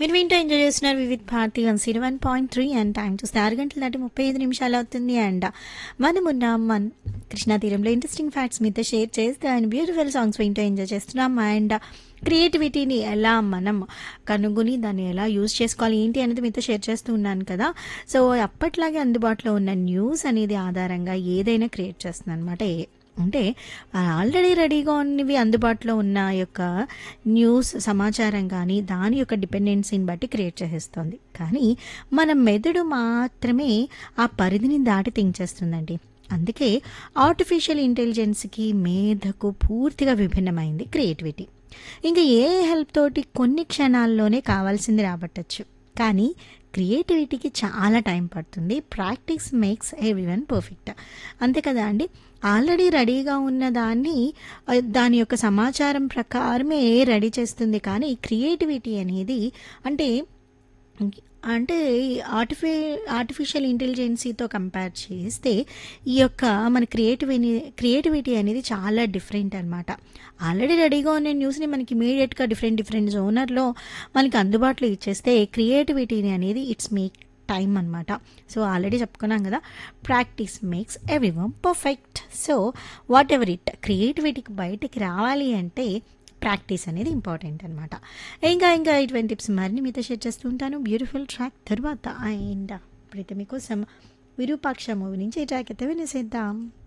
మీరు వింటూ ఎంజాయ్ చేస్తున్నారు Vividh Bharati one zero one point three and time చూస్తే ఆరు గంటల దాటి ముప్పై ఐదు నిమిషాలు అవుతుంది అండ్ మనమున్నాం మన కృష్ణా తీరంలో ఇంట్రెస్టింగ్ ఫ్యాక్ట్స్ మీతో షేర్ చేస్తూ అండ్ బ్యూటిఫుల్ సాంగ్స్ వింటూ ఎంజాయ్ చేస్తున్నాం అండ్ క్రియేటివిటీని ఎలా మనం కనుగొని దాన్ని ఎలా యూజ్ చేసుకోవాలి ఏంటి అనేది మీతో షేర్ చేస్తూ ఉన్నాను కదా సో అప్పట్లాగే అందుబాటులో ఉన్న న్యూస్ అనేది ఆధారంగా ఏదైనా క్రియేట్ చేస్తుంది అనమాట అంటే ఆల్రెడీ రెడీగా ఉన్నవి అందుబాటులో ఉన్న యొక్క న్యూస్ సమాచారం కానీ దాని యొక్క డిపెండెన్సీని బట్టి క్రియేట్ చేసేస్తుంది కానీ మన మెదడు మాత్రమే ఆ పరిధిని దాటి థింక్ చేస్తుందండి అందుకే ఆర్టిఫిషియల్ ఇంటెలిజెన్స్కి మేధకు పూర్తిగా విభిన్నమైంది క్రియేటివిటీ ఇంకా ఏ హెల్ప్ తోటి కొన్ని క్షణాల్లోనే కావాల్సింది రాబట్టచ్చు కానీ క్రియేటివిటీకి చాలా టైం పడుతుంది practice makes everyone perfect అంతే కదా అండి ఆల్రెడీ రెడీగా ఉన్న దాన్ని ఆ, దాని యొక్క సమాచారం ప్రకారమే రెడీ చేస్తుంది కానీ క్రియేటివిటీ అనేది అంటే అంటే ఆర్టిఫి ఆర్టిఫిషియల్ ఇంటెలిజెన్సీతో కంపేర్ చేస్తే ఈ యొక్క మన క్రియేటివిటీ క్రియేటివిటీ అనేది చాలా డిఫరెంట్ అనమాట ఆల్రెడీ రెడీగా ఉన్న న్యూస్ని మనకి ఇమీడియట్గా డిఫరెంట్ డిఫరెంట్ జోనర్లో మనకి అందుబాటులో ఇచ్చేస్తే క్రియేటివిటీని అనేది ఇట్స్ మేక్ టైం అనమాట సో ఆల్రెడీ చెప్పుకున్నాం కదా practice makes everyone perfect so whatever it క్రియేటివిటీకి బయటికి రావాలి అంటే ప్రాక్టీస్ అనేది ఇంపార్టెంట్ అనమాట ఇంకా ఇంకా ఇటువంటి టిప్స్ మరిన్ని మీతో షేర్ చేస్తూ ఉంటాను బ్యూటిఫుల్ ట్రాక్ తర్వాత అండ్ ఇప్పుడైతే మీకోసం విరూపాక్ష మూవీ నుంచి ఈ ట్రాక్ అయితే వినేసేద్దాం